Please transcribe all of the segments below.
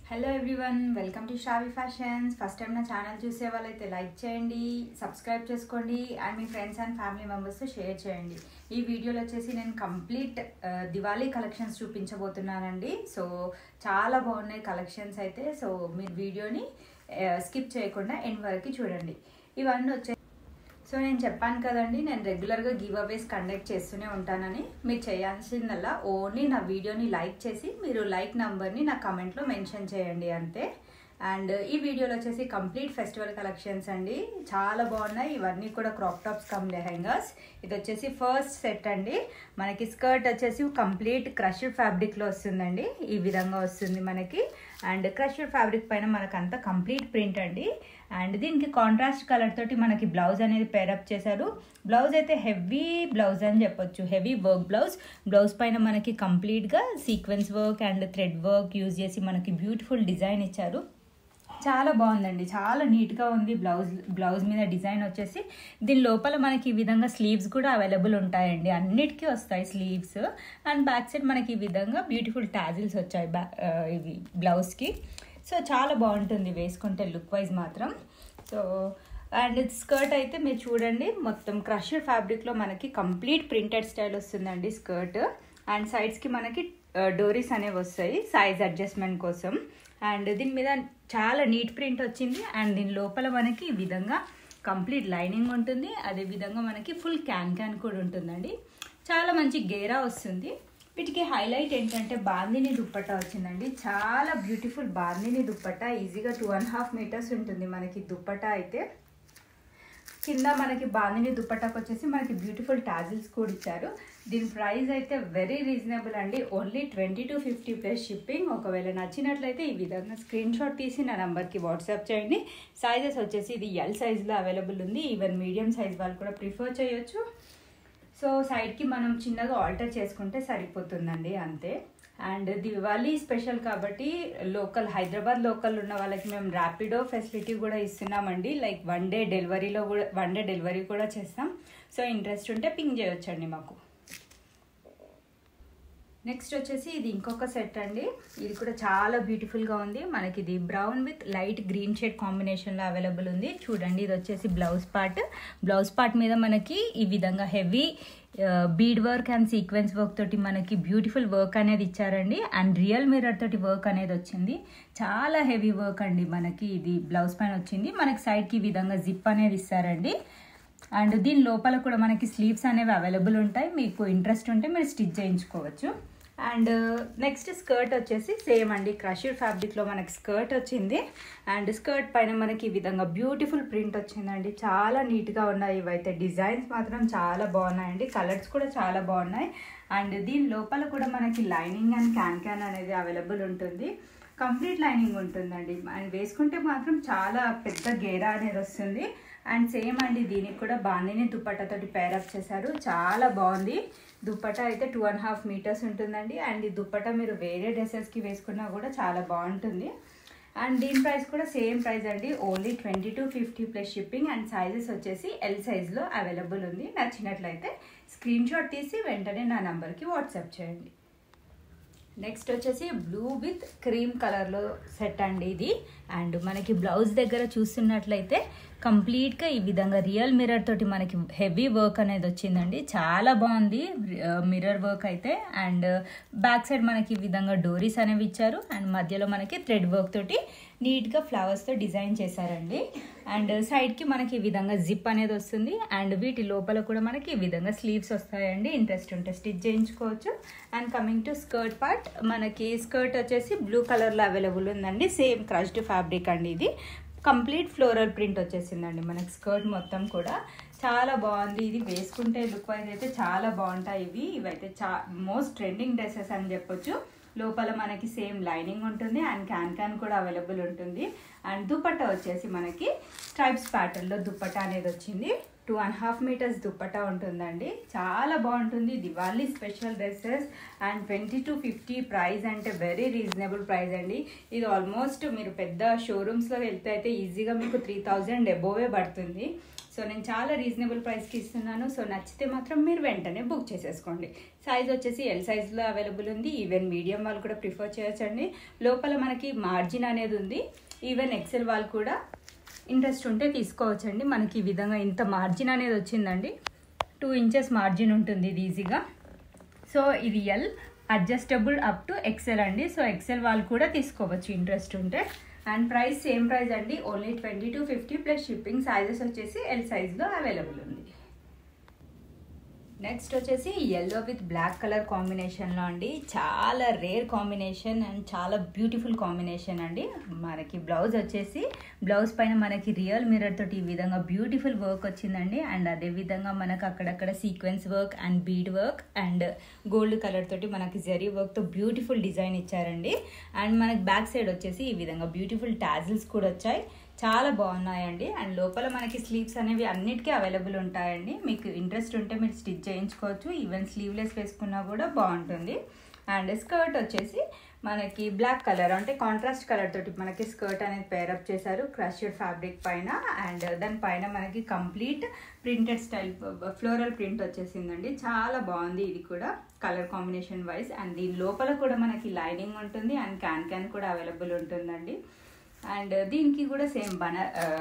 hello everyone welcome to Shavi fashions first time నా channel చూసే వాళ్ళైతే లైక్ చేయండి సబ్స్క్రైబ్ చేసుకోండి అండ్ మీ ఫ్రెండ్స్ అండ్ ఫ్యామిలీ మెంబర్స్తో షేర్ చేయండి ఈ వీడియోలో వచ్చేసి నేను కంప్లీట్ దివాళీ కలెక్షన్స్ చూపించబోతున్నానండి సో చాలా బాగున్నాయి కలెక్షన్స్ అయితే సో మీరు వీడియోని స్కిప్ చేయకుండా ఎండ్ వరకు చూడండి ఇవన్నీ వచ్చే సో నేను చెప్పాను కదండి నేను రెగ్యులర్గా గివ్ అవేస్ కండక్ట్ చేస్తూనే ఉంటానని మీరు చేయాల్సిందల్లా ఓన్లీ నా వీడియోని లైక్ చేసి మీరు లైక్ నంబర్ని నా కమెంట్లో మెన్షన్ చేయండి అంతే అండ్ ఈ వీడియోలో వచ్చేసి కంప్లీట్ ఫెస్టివల్ కలెక్షన్స్ అండి చాలా బాగున్నాయి ఇవన్నీ కూడా క్రాప్ టాప్స్ కమ్ లెహెంగాస్ ఇది వచ్చేసి ఫస్ట్ సెట్ అండి మనకి స్కర్ట్ వచ్చేసి కంప్లీట్ క్రష్డ్ ఫ్యాబ్రిక్లో వస్తుందండి ఈ విధంగా వస్తుంది మనకి అండ్ క్రష్డ్ ఫ్యాబ్రిక్ పైన మనకంతా కంప్లీట్ ప్రింట్ అండి అండ్ దీనికి కాంట్రాస్ట్ కలర్ తోటి మనకి బ్లౌజ్ అనేది పేరప్ చేశారు బ్లౌజ్ అయితే హెవీ బ్లౌజ్ అని చెప్పొచ్చు హెవీ వర్క్ బ్లౌజ్ బ్లౌజ్ పైన మనకి కంప్లీట్గా sequence work and thread work use చేసి మనకి బ్యూటిఫుల్ డిజైన్ ఇచ్చారు చాలా బాగుందండి చాలా నీట్గా ఉంది బ్లౌజ్ బ్లౌజ్ మీద డిజైన్ వచ్చేసి దీని లోపల మనకి ఈ విధంగా స్లీవ్స్ కూడా అవైలబుల్ ఉంటాయండి అన్నిటికీ వస్తాయి స్లీవ్స్ అండ్ బ్యాక్ సైడ్ మనకి ఈ విధంగా బ్యూటిఫుల్ టాజిల్స్ వచ్చాయి బ్యా ఇవి బ్లౌజ్కి సో చాలా బాగుంటుంది వేసుకుంటే లుక్ వైజ్ మాత్రం సో అండ్ స్కర్ట్ అయితే మీరు చూడండి మొత్తం క్రష్డ్ ఫ్యాబ్రిక్లో మనకి కంప్లీట్ ప్రింటెడ్ స్టైల్ వస్తుందండి స్కర్ట్ అండ్ సైడ్స్కి మనకి డోరీస్ అనేవి వస్తాయి సైజ్ అడ్జస్ట్మెంట్ కోసం అండ్ దీని మీద చాలా నీట్ ప్రింట్ వచ్చింది అండ్ దీని లోపల మనకి ఈ విధంగా కంప్లీట్ లైనింగ్ ఉంటుంది అదేవిధంగా మనకి ఫుల్ క్యాన్ క్యాన్ కూడా ఉంటుందండి చాలా మంచి గేరా వస్తుంది వీటికి హైలైట్ ఏంటంటే బాందిని దుప్పట్టా వచ్చిందండి చాలా బ్యూటిఫుల్ బాందిని దుప్పట్టా ఈజీగా టూ అండ్ హాఫ్ మీటర్స్ ఉంటుంది మనకి దుప్పట్టా అయితే కింద మనకి బాందిని దుప్పటాకు వచ్చేసి మనకి బ్యూటిఫుల్ టాజిల్స్ కూడా ఇచ్చారు దీని ప్రైస్ అయితే వెరీ రీజనబుల్ అండి only twenty two fifty plus shipping ఒకవేళ నచ్చినట్లయితే ఈ విధంగా స్క్రీన్ షాట్ తీసి నా నెంబర్కి వాట్సాప్ చేయండి సైజెస్ వచ్చేసి ఇది ఎల్ సైజ్లో అవైలబుల్ ఉంది ఈవెన్ మీడియం సైజ్ వాళ్ళు కూడా ప్రిఫర్ చేయొచ్చు సో సైడ్కి మనం చిన్నగా ఆల్టర్ చేసుకుంటే సరిపోతుందండి అంతే అండ్ దివాళీ స్పెషల్ కాబట్టి లోకల్ హైదరాబాద్ లోకల్ ఉన్న వాళ్ళకి మేము ర్యాపిడో ఫెసిలిటీ కూడా ఇస్తున్నామండి లైక్ వన్ డే డెలివరీలో కూడా వన్ డే డెలివరీ కూడా చేస్తాం సో ఇంట్రెస్ట్ ఉంటే పింగ్ చేయొచ్చండి మాకు నెక్స్ట్ వచ్చేసి ఇది ఇంకొక సెట్ అండి ఇది కూడా చాలా బ్యూటిఫుల్గా ఉంది మనకి ఇది brown with light green shade కాంబినేషన్లో అవైలబుల్ ఉంది చూడండి ఇది వచ్చేసి బ్లౌజ్ పార్ట్ బ్లౌజ్ పార్ట్ మీద మనకి ఈ విధంగా heavy bead work and sequence work తోటి మనకి బ్యూటిఫుల్ వర్క్ అనేది ఇచ్చారండి అండ్ రియల్ మిర్రర్ తోటి వర్క్ అనేది వచ్చింది చాలా హెవీ వర్క్ అండి మనకి ఇది బ్లౌజ్ పైన వచ్చింది మనకి సైడ్కి ఈ విధంగా జిప్ అనేది ఇస్తారండి అండ్ దీని లోపల కూడా మనకి స్లీవ్స్ అనేవి అవైలబుల్ ఉంటాయి మీకు ఇంట్రెస్ట్ ఉంటే మీరు స్టిచ్ చేయించుకోవచ్చు అండ్ నెక్స్ట్ స్కర్ట్ వచ్చేసి సేమ్ అండి క్రషర్ ఫ్యాబ్రిక్లో మనకి స్కర్ట్ వచ్చింది అండ్ స్కర్ట్ పైన మనకి ఈ విధంగా బ్యూటిఫుల్ ప్రింట్ వచ్చిందండి చాలా నీట్గా ఉన్నాయి ఇవైతే డిజైన్స్ మాత్రం చాలా బాగున్నాయండి కలర్స్ కూడా చాలా బాగున్నాయి అండ్ దీని లోపల కూడా మనకి లైనింగ్ అండ్ క్యాన్ క్యాన్ అనేది అవైలబుల్ ఉంటుంది కంప్లీట్ లైనింగ్ ఉంటుందండి అండ్ వేసుకుంటే మాత్రం చాలా పెద్ద గేరా అనేది వస్తుంది అండ్ సేమ్ అండి దీనికి కూడా బాందిని దుప్పట్టతోటి పేరప్ చేశారు చాలా బాగుంది దుప్పట అయితే టూ అండ్ హాఫ్ మీటర్స్ ఉంటుందండి అండ్ ఈ దుప్పట మీరు వేరే డ్రెస్సెస్కి వేసుకున్నా కూడా చాలా బాగుంటుంది అండ్ దీని ప్రైస్ కూడా సేమ్ ప్రైస్ అండి only twenty two fifty plus shipping and sizes వచ్చేసి ఎల్ సైజ్లో అవైలబుల్ ఉంది నచ్చినట్లయితే స్క్రీన్ షాట్ తీసి వెంటనే నా నెంబర్కి వాట్సాప్ చేయండి నెక్స్ట్ వచ్చేసి బ్లూ విత్ క్రీమ్ కలర్లో సెట్ అండి ఇది అండ్ మనకి బ్లౌజ్ దగ్గర చూస్తున్నట్లయితే కంప్లీట్గా ఈ విధంగా రియల్ మిర్రర్ తోటి మనకి హెవీ వర్క్ అనేది వచ్చిందండి చాలా బాగుంది మిర్రర్ వర్క్ అయితే అండ్ బ్యాక్ సైడ్ మనకి ఈ విధంగా డోరీస్ అనేవి ఇచ్చారు అండ్ మధ్యలో మనకి థ్రెడ్ వర్క్ తోటి నీట్గా ఫ్లవర్స్తో డిజైన్ చేశారండి అండ్ సైడ్కి మనకి ఈ విధంగా జిప్ అనేది వస్తుంది అండ్ వీటి లోపల కూడా మనకి ఈ విధంగా స్లీవ్స్ వస్తాయండి ఇంట్రెస్ట్ ఉంటే స్టిచ్ చేయించుకోవచ్చు and coming to skirt part మనకి స్కర్ట్ వచ్చేసి బ్లూ కలర్లో అవైలబుల్ ఉందండి సేమ్ క్రష్డ్ ఫ్యాబ్రిక్ అండి ఇది కంప్లీట్ ఫ్లోరల్ ప్రింట్ వచ్చేసిందండి మనకి స్కర్ట్ మొత్తం కూడా చాలా బాగుంది ఇది వేసుకుంటే లుక్ వైజ్ అయితే చాలా బాగుంటాయి ఇవి ఇవైతే చా మోస్ట్ ట్రెండింగ్ డ్రెస్సెస్ అని చెప్పొచ్చు లోపల మనకి సేమ్ లైనింగ్ ఉంటుంది అండ్ క్యాన్ క్యాన్ కూడా అవైలబుల్ ఉంటుంది అండ్ దుపట్టా వచ్చేసి మనకి స్ట్రైప్స్ ప్యాటర్న్లో దుపట్టా అనేది వచ్చింది two and half metres dupatta ఉంటుందండి చాలా బాగుంటుంది Diwali special dresses and twenty two fifty price అంటే వెరీ రీజనబుల్ ప్రైస్ అండి ఇది ఆల్మోస్ట్ మీరు పెద్ద షోరూమ్స్లో వెళ్తే అయితే ఈజీగా మీకు త్రీ థౌజండ్ ఎబోవే పడుతుంది సో సో నేను చాలా రీజనబుల్ ప్రైస్కి ఇస్తున్నాను సో నచ్చితే మాత్రం మీరు వెంటనే బుక్ చేసేసుకోండి సైజ్ వచ్చేసి ఎల్ సైజ్లో అవైలబుల్ ఉంది ఈవెన్ మీడియం వాళ్ళు కూడా ప్రిఫర్ చేయొచ్చండి లోపల మనకి మార్జిన్ అనేది ఉంది ఈవెన్ ఎక్సెల్ వాళ్ళు కూడా ఇంట్రెస్ట్ ఉంటే తీసుకోవచ్చండి మనకి ఈ విధంగా ఇంత మార్జిన్ అనేది వచ్చిందండి టూ ఇంచెస్ మార్జిన్ ఉంటుంది ఇది ఈజీగా సో ఇది L adjustable up to XL అండి సో ఎక్సెల్ వాళ్ళు కూడా తీసుకోవచ్చు ఇంట్రెస్ట్ ఉంటే అండ్ ప్రైస్ సేమ్ ప్రైస్ అండి only twenty two fifty plus shipping sizes వచ్చేసి ఎల్ సైజ్లో అవైలబుల్ ఉంది నెక్స్ట్ వచ్చేసి ఎల్లో విత్ బ్లాక్ కలర్ కాంబినేషన్లో అండి చాలా రేర్ కాంబినేషన్ అండ్ చాలా బ్యూటిఫుల్ కాంబినేషన్ అండి మనకి బ్లౌజ్ వచ్చేసి బ్లౌజ్ పైన మనకి రియల్ మిర్రర్ తోటి ఈ విధంగా బ్యూటిఫుల్ వర్క్ వచ్చిందండి అండ్ అదే విధంగా మనకు అక్కడక్కడ sequence work and bead work and gold colour తోటి మనకి జరీ వర్క్తో బ్యూటిఫుల్ డిజైన్ ఇచ్చారండి అండ్ మనకి బ్యాక్ సైడ్ వచ్చేసి ఈ విధంగా బ్యూటిఫుల్ టాజిల్స్ కూడా వచ్చాయి చాలా బాగున్నాయండి అండ్ లోపల మనకి స్లీవ్స్ అనేవి అన్నిటికీ అవైలబుల్ ఉంటాయండి మీకు ఇంట్రెస్ట్ ఉంటే మీరు స్టిచ్ చేయించుకోవచ్చు ఈవెన్ స్లీవ్లెస్ వేసుకున్నా కూడా బాగుంటుంది అండ్ స్కర్ట్ వచ్చేసి మనకి బ్లాక్ కలర్ అంటే కాంట్రాస్ట్ కలర్ తోటి మనకి స్కర్ట్ అనేది పేరప్ చేశారు క్రష్డ్ ఫ్యాబ్రిక్ పైన అండ్ దాని పైన మనకి complete printed style floral print వచ్చేసిందండి చాలా బాగుంది ఇది కూడా కలర్ కాంబినేషన్ వైజ్ అండ్ దీని లోపల కూడా మనకి లైనింగ్ ఉంటుంది అండ్ క్యాన్ క్యాన్ కూడా అవైలబుల్ ఉంటుందండి అండ్ దీనికి కూడా సేమ్ బన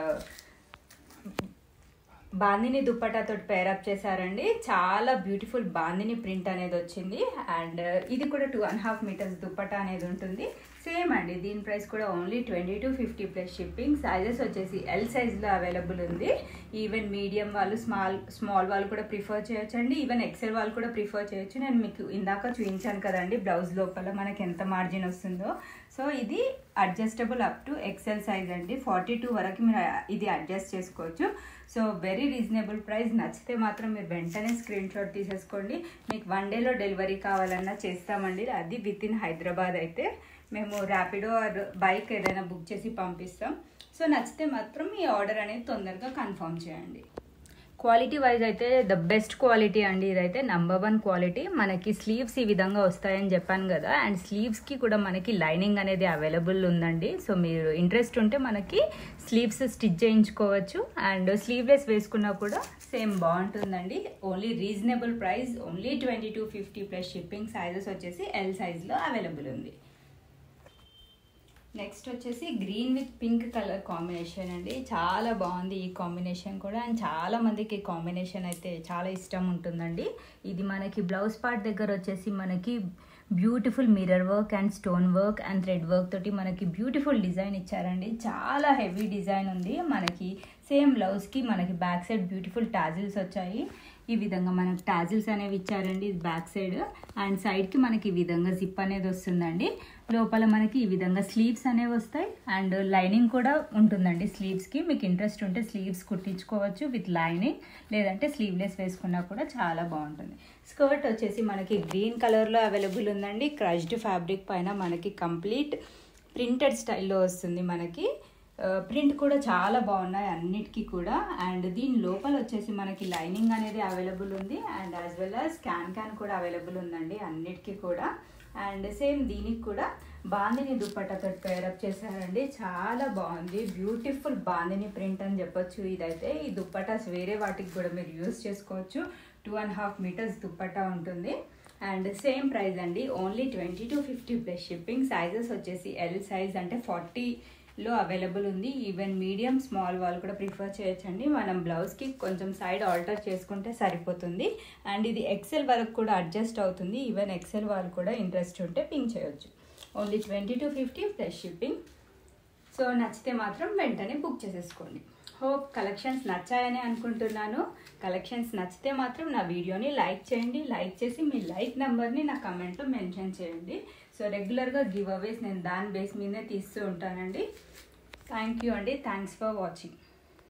బాందిని దుప్పటాతో పేరప్ చేశారండి చాలా బ్యూటిఫుల్ బాందిని ప్రింట్ అనేది వచ్చింది అండ్ ఇది కూడా two and half metres dupatta అనేది ఉంటుంది సేమ్ అండి దీని ప్రైస్ కూడా only twenty two fifty plus shipping sizes వచ్చేసి ఎల్ సైజ్లో అవైలబుల్ ఉంది ఈవెన్ మీడియం వాళ్ళు స్మాల్ స్మాల్ వాళ్ళు కూడా ప్రిఫర్ చేయొచ్చు అండి ఈవెన్ ఎక్సెల్ వాళ్ళు కూడా ప్రిఫర్ చేయొచ్చు నేను మీకు ఇందాక చూపించాను కదండి బ్లౌజ్ లోపల మనకి ఎంత మార్జిన్ వస్తుందో సో ఇది adjustable up to XL size అండి ఫార్టీ టూ వరకు మీరు ఇది అడ్జస్ట్ చేసుకోవచ్చు సో వెరీ రీజనబుల్ ప్రైస్ నచ్చితే మాత్రం మీరు వెంటనే స్క్రీన్ షాట్ తీసేసుకోండి మీకు వన్ డేలో డెలివరీ కావాలన్నా చేస్తామండి అది విత్ ఇన్ హైదరాబాద్ అయితే మేము ర్యాపిడో ఆర్ బైక్ ఏదైనా బుక్ చేసి పంపిస్తాం సో నచ్చితే మాత్రం ఈ ఆర్డర్ అనేది తొందరగా కన్ఫర్మ్ చేయండి క్వాలిటీ వైజ్ అయితే ద బెస్ట్ క్వాలిటీ అండి ఇదైతే నంబర్ వన్ క్వాలిటీ మనకి స్లీవ్స్ ఈ విధంగా వస్తాయని చెప్పాను కదా అండ్ స్లీవ్స్కి కూడా మనకి లైనింగ్ అనేది అవైలబుల్ ఉందండి సో మీరు ఇంట్రెస్ట్ ఉంటే మనకి స్లీవ్స్ స్టిచ్ చేయించుకోవచ్చు అండ్ స్లీవ్లెస్ వేసుకున్నా కూడా సేమ్ బాగుంటుందండి only reasonable price only twenty two fifty plus shipping sizes వచ్చేసి ఎల్ సైజ్లో అవైలబుల్ ఉంది నెక్స్ట్ వచ్చేసి green with pink colour combination అండి చాలా బాగుంది ఈ కాంబినేషన్ కూడా అండ్ చాలా మందికి ఈ కాంబినేషన్ అయితే చాలా ఇష్టం ఉంటుందండి ఇది మనకి బ్లౌజ్ పార్ట్ దగ్గర వచ్చేసి మనకి beautiful mirror work and stone work and thread work తోటి మనకి బ్యూటిఫుల్ డిజైన్ ఇచ్చారండి చాలా హెవీ డిజైన్ ఉంది మనకి సేమ్ బ్లౌజ్కి మనకి బ్యాక్ సైడ్ బ్యూటిఫుల్ టాజిల్స్ వచ్చాయి ఈ విధంగా మనకి టాజిల్స్ అనేవి ఇచ్చారండి ఇది బ్యాక్ సైడ్ అండ్ సైడ్కి మనకి ఈ విధంగా జిప్ అనేది వస్తుందండి లోపల మనకి ఈ విధంగా స్లీవ్స్ అనేవి వస్తాయి అండ్ లైనింగ్ కూడా ఉంటుందండి స్లీవ్స్కి మీకు ఇంట్రెస్ట్ ఉంటే స్లీవ్స్ కుట్టించుకోవచ్చు విత్ లైనింగ్ లేదంటే స్లీవ్లెస్ వేసుకున్నా కూడా చాలా బాగుంటుంది స్కర్ట్ వచ్చేసి మనకి గ్రీన్ కలర్లో అవైలబుల్ ఉందండి క్రష్డ్ ఫ్యాబ్రిక్ పైన మనకి కంప్లీట్ ప్రింటెడ్ స్టైల్లో వస్తుంది మనకి ప్రింట్ కూడా చాలా బాగున్నాయి అన్నిటికీ కూడా అండ్ దీని లోపల వచ్చేసి మనకి లైనింగ్ అనేది అవైలబుల్ ఉంది and as well as can can కూడా అవైలబుల్ ఉందండి అన్నిటికీ కూడా అండ్ సేమ్ దీనికి కూడా బాందిని దుప్పట్టతో పేరప్ చేశారండి చాలా బాగుంది బ్యూటిఫుల్ బాందిని ప్రింట్ అని చెప్పొచ్చు ఇదైతే ఈ దుప్పటాస్ వేరే వాటికి కూడా మీరు యూస్ చేసుకోవచ్చు two and half metres dupatta ఉంటుంది అండ్ సేమ్ ప్రైస్ అండి only twenty two fifty plus shipping sizes వచ్చేసి ఎల్ సైజ్ అంటే ఫార్టీ లో అవైలబుల్ ఉంది ఈవెన్ మీడియం స్మాల్ వాళ్ళు కూడా ప్రిఫర్ చేయొచ్చండి మనం బ్లౌజ్కి కొంచెం సైడ్ ఆల్టర్ చేసుకుంటే సరిపోతుంది అండ్ ఇది ఎక్సెల్ వరకు కూడా అడ్జస్ట్ అవుతుంది ఈవెన్ ఎక్సెల్ వాళ్ళు కూడా ఇంట్రెస్ట్ ఉంటే పింక్ చేయొచ్చు only twenty two fifty plus shipping so నచ్చితే మాత్రం వెంటనే బుక్ చేసేసుకోండి హోప్ కలెక్షన్స్ నచ్చాయని అనుకుంటున్నాను కలెక్షన్స్ నచ్చితే మాత్రం నా వీడియోని లైక్ చేయండి లైక్ చేసి మీ లైక్ నెంబర్ని నా కమెంట్లో మెన్షన్ చేయండి సో రెగ్యులర్గా గివ్ అవేస్ నేను దాని బేస్ మీదే తీస్తూ ఉంటానండి థ్యాంక్ యూ అండి థ్యాంక్స్ ఫర్ వాచింగ్